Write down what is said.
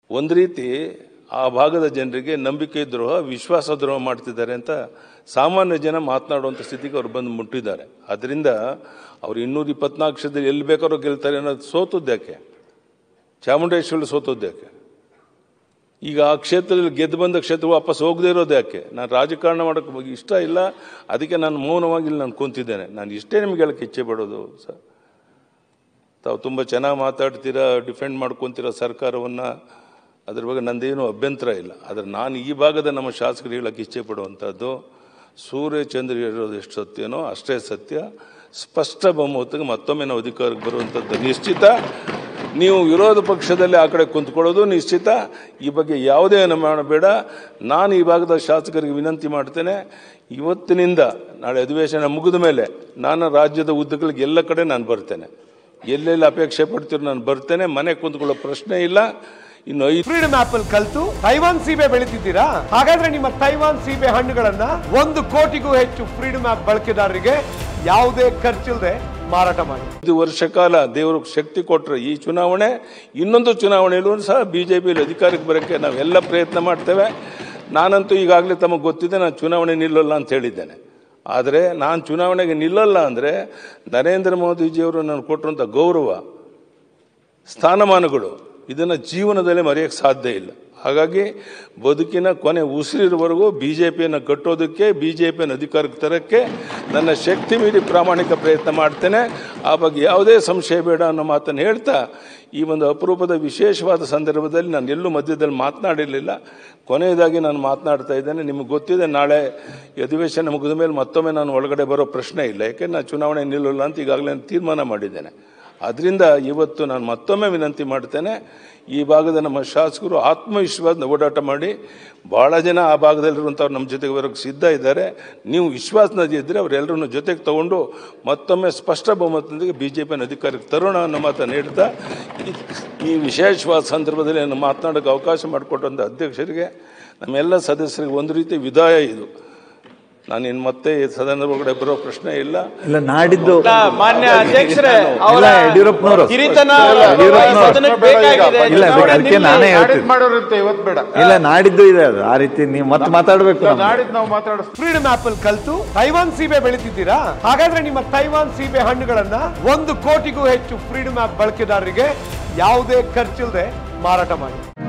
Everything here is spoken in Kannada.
ಒಂದು ರೀತಿ ಆ ಭಾಗದ ಜನರಿಗೆ ನಂಬಿಕೆ ದ್ರೋಹ ವಿಶ್ವಾಸ ದ್ರೋಹ ಮಾಡ್ತಿದ್ದಾರೆ ಅಂತ ಸಾಮಾನ್ಯ ಜನ ಮಾತನಾಡುವಂಥ ಸ್ಥಿತಿಗೆ ಅವ್ರು ಬಂದು ಮುಟ್ಟಿದ್ದಾರೆ ಅದರಿಂದ ಅವ್ರು ಇನ್ನೂರ ಇಪ್ಪತ್ನಾಲ್ಕು ಕ್ಷೇತ್ರದಲ್ಲಿ ಎಲ್ಲಿ ಬೇಕಾದ್ರೂ ಗೆಲ್ತಾರೆ ಅನ್ನೋದು ಸೋತುದ್ಯಾಕೆ ಚಾಮುಂಡೇಶ್ವರಿ ಸೋತುದ್ಯಾಕೆ ಈಗ ಆ ಕ್ಷೇತ್ರದಲ್ಲಿ ಗೆದ್ದು ಬಂದ ಕ್ಷೇತ್ರ ವಾಪಸ್ ಹೋಗದೇ ಇರೋದು ಯಾಕೆ ನಾನು ರಾಜಕಾರಣ ಮಾಡೋಕ್ಕೆ ಇಷ್ಟ ಇಲ್ಲ ಅದಕ್ಕೆ ನಾನು ಮೌನವಾಗಿ ಇಲ್ಲಿ ನಾನು ಕುಂತಿದ್ದೇನೆ ನಾನು ಇಷ್ಟೇ ನಿಮ್ಗೆ ಹೇಳಕ್ಕೆ ಇಚ್ಛೆ ಪಡೋದು ಸರ್ ತಾವು ತುಂಬ ಚೆನ್ನಾಗಿ ಮಾತಾಡ್ತೀರಾ ಡಿಫೆಂಡ್ ಮಾಡ್ಕೊತೀರಾ ಸರ್ಕಾರವನ್ನು ಅದ್ರ ಬಗ್ಗೆ ನಂದೇನು ಅಭ್ಯಂತರ ಇಲ್ಲ ಆದರೆ ನಾನು ಈ ಭಾಗದ ನಮ್ಮ ಶಾಸಕರು ಹೇಳಕ್ಕೆ ಇಚ್ಛೆ ಪಡುವಂಥದ್ದು ಸೂರ್ಯ ಚಂದ್ರ ಇರೋದು ಎಷ್ಟು ಸತ್ಯನೋ ಅಷ್ಟೇ ಸತ್ಯ ಸ್ಪಷ್ಟ ಬಹುಮತಕ್ಕೆ ಮತ್ತೊಮ್ಮೆ ನಾವು ಅಧಿಕಾರಕ್ಕೆ ಬರುವಂಥದ್ದು ನಿಶ್ಚಿತ ನೀವು ವಿರೋಧ ಪಕ್ಷದಲ್ಲಿ ಆ ಕಡೆ ಕುಂತ್ಕೊಳ್ಳೋದು ನಿಶ್ಚಿತ ಈ ಬಗ್ಗೆ ಯಾವುದೇ ಅನುಮಾನ ಬೇಡ ನಾನು ಈ ಭಾಗದ ಶಾಸಕರಿಗೆ ವಿನಂತಿ ಮಾಡ್ತೇನೆ ಇವತ್ತಿನಿಂದ ನಾಳೆ ಅಧಿವೇಶನ ಮುಗಿದ ಮೇಲೆ ನಾನು ರಾಜ್ಯದ ಉದ್ದಗಳಿಗೆ ಎಲ್ಲ ಕಡೆ ನಾನು ಬರ್ತೇನೆ ಎಲ್ಲೆಲ್ಲಿ ಅಪೇಕ್ಷೆ ಪಡ್ತೀರೋ ನಾನು ಬರ್ತೇನೆ ಮನೆ ಕುಂತ್ಕೊಳ್ಳೋ ಪ್ರಶ್ನೆ ಇಲ್ಲ ಇನ್ನು ಐದು ಫ್ರೀಡಮ್ ಆಪ್ ಅಲ್ಲಿ ಕಲ್ತು ತೈವಾನ್ ಸೀಬೆ ಬೆಳಿತಿದ್ದೀರಾ ಹಾಗಾದ್ರೆ ನಿಮ್ಮ ತೈವಾನ್ ಸೀಬೆ ಹಣ್ಣುಗಳನ್ನ ಒಂದು ಕೋಟಿಗೂ ಹೆಚ್ಚು ಫ್ರೀಡಮ್ ಆಪ್ ಬಳಕೆದಾರರಿಗೆ ಯಾವುದೇ ಖರ್ಚಿಲ್ಲದೆ ಮಾರಾಟ ಮಾಡಿ ಐದು ವರ್ಷ ಕಾಲ ದೇವರು ಶಕ್ತಿ ಕೊಟ್ಟರೆ ಈ ಚುನಾವಣೆ ಇನ್ನೊಂದು ಚುನಾವಣೆಯಲ್ಲೂ ಸಹ ಬಿ ಜೆ ಪಿಯಲ್ಲಿ ಅಧಿಕಾರಕ್ಕೆ ಬರೋಕ್ಕೆ ನಾವೆಲ್ಲ ಪ್ರಯತ್ನ ಮಾಡ್ತೇವೆ ನಾನಂತೂ ಈಗಾಗಲೇ ತಮಗೆ ಗೊತ್ತಿದೆ ನಾನು ಚುನಾವಣೆ ನಿಲ್ಲಲ್ಲ ಅಂತ ಹೇಳಿದ್ದೇನೆ ಆದರೆ ನಾನು ಚುನಾವಣೆಗೆ ನಿಲ್ಲಲ್ಲ ಅಂದರೆ ನರೇಂದ್ರ ಮೋದಿಜಿಯವರು ನಾನು ಕೊಟ್ಟಿರುವಂಥ ಗೌರವ ಸ್ಥಾನಮಾನಗಳು ಇದನ್ನು ಜೀವನದಲ್ಲಿ ಮರೆಯೋಕ್ಕೆ ಸಾಧ್ಯ ಇಲ್ಲ ಹಾಗಾಗಿ ಬದುಕಿನ ಕೊನೆ ಉಸಿರಿರುವವರೆಗೂ ಬಿ ಜೆ ಪಿಯನ್ನು ಕಟ್ಟೋದಕ್ಕೆ ಬಿ ಜೆ ಪಿಯನ್ನು ಅಧಿಕಾರಕ್ಕೆ ತರೋಕ್ಕೆ ನನ್ನ ಶಕ್ತಿ ಮೀರಿ ಪ್ರಾಮಾಣಿಕ ಪ್ರಯತ್ನ ಮಾಡ್ತೇನೆ ಆ ಬಗ್ಗೆ ಯಾವುದೇ ಸಂಶಯ ಬೇಡ ಅನ್ನೋ ಮಾತನ್ನು ಹೇಳ್ತಾ ಈ ಒಂದು ಅಪರೂಪದ ವಿಶೇಷವಾದ ಸಂದರ್ಭದಲ್ಲಿ ನಾನು ಎಲ್ಲೂ ಮಧ್ಯದಲ್ಲಿ ಮಾತನಾಡಿರಲಿಲ್ಲ ಕೊನೆಯದಾಗಿ ನಾನು ಮಾತನಾಡ್ತಾ ಇದ್ದೇನೆ ನಿಮಗೆ ಗೊತ್ತಿದೆ ನಾಳೆ ಈ ಅಧಿವೇಶನ ಮುಗಿದ ಮೇಲೆ ಮತ್ತೊಮ್ಮೆ ನಾನು ಒಳಗಡೆ ಬರೋ ಪ್ರಶ್ನೆ ಇಲ್ಲ ಯಾಕೆ ನಾನು ಚುನಾವಣೆ ನಿಲ್ಲಲ್ಲ ಅಂತ ಈಗಾಗಲೇ ನಾನು ತೀರ್ಮಾನ ಮಾಡಿದ್ದೇನೆ ಅದರಿಂದ ಇವತ್ತು ನಾನು ಮತ್ತೊಮ್ಮೆ ವಿನಂತಿ ಮಾಡ್ತೇನೆ ಈ ಭಾಗದ ನಮ್ಮ ಶಾಸಕರು ಆತ್ಮವಿಶ್ವಾಸದ ಓಡಾಟ ಮಾಡಿ ಭಾಳ ಜನ ಆ ಭಾಗದಲ್ಲಿರುವಂಥವ್ರು ನಮ್ಮ ಜೊತೆಗೆ ಬರೋಕ್ಕೆ ಸಿದ್ಧ ಇದ್ದಾರೆ ನೀವು ವಿಶ್ವಾಸನ ಇದ್ದರೆ ಅವರೆಲ್ಲರನ್ನು ಜೊತೆಗೆ ತಗೊಂಡು ಮತ್ತೊಮ್ಮೆ ಸ್ಪಷ್ಟ ಬಹುಮತದೊಂದಿಗೆ ಬಿ ಜೆ ಪಿಯನ್ನು ಅಧಿಕಾರಕ್ಕೆ ತರೋಣ ಅನ್ನೋ ಮಾತನ್ನು ಹೇಳ್ತಾ ಈ- ಈ ವಿಶೇಷವಾದ ಸಂದರ್ಭದಲ್ಲಿ ನಾನು ಮಾತನಾಡೋಕ್ಕೆ ಅವಕಾಶ ಮಾಡಿಕೊಟ್ಟಂಥ ಅಧ್ಯಕ್ಷರಿಗೆ ನಮ್ಮೆಲ್ಲ ಸದಸ್ಯರಿಗೆ ಒಂದು ರೀತಿ ವಿದಾಯ ಇದು ನಾನು ಇನ್ನು ಮತ್ತೆ ಈ ಸದನದ ಒಳಗಡೆ ಬರೋ ಪ್ರಶ್ನೆ ಇಲ್ಲ ಇಲ್ಲ ನಾಡಿದ್ದು ಮಾನ್ಯ ಅಧ್ಯಕ್ಷರೇ ಅವರ ಇಲ್ಲ ಯಡಿಯೂರಪ್ಪನವರು ಹಿರಿತನ ಯಡಿಯೂರಪ್ಪನವರು. ಸದನಕ್ಕೆ ಬೇಕಾಗಿದೆ ಇಲ್ಲ ಅದಕ್ಕೆ ನಾನೇ ಹೇಳ್ತೀನಿ ಮಾಡೋರಂತೆ ಇವತ್ತು ಬೇಡ ಇಲ್ಲ ನಾಡಿದ್ದು ಇದೆ ಅದು ಆ ರೀತಿ ನೀವು ಮತ್ತೆ ಮಾತಾಡ್ಬೇಕು ನಮ್ಗೆ. ನಾಡಿದ್ದು ನಾವು ಮಾತಾಡಿಸ್ತೀವಿ ಫ್ರೀಡಮ್ ಆಪ್ ಅಲ್ಲಿ ಕಲ್ತು ತೈವಾನ್ ಸೀಬೆ ಬೆಳಿತಿದ್ದೀರಾ ಹಾಗಾದ್ರೆ ನಿಮ್ಮ ತೈವಾನ್ ಸೀಬೆ ಹಣ್ಣುಗಳನ್ನ ಒಂದು ಕೋಟಿಗೂ ಹೆಚ್ಚು ಫ್ರೀಡಮ್ ಆಪ್ ಬಳಕೆದಾರರಿಗೆ ಯಾವುದೇ ಖರ್ಚಿಲ್ಲದೆ ಮಾರಾಟ ಮಾಡಿ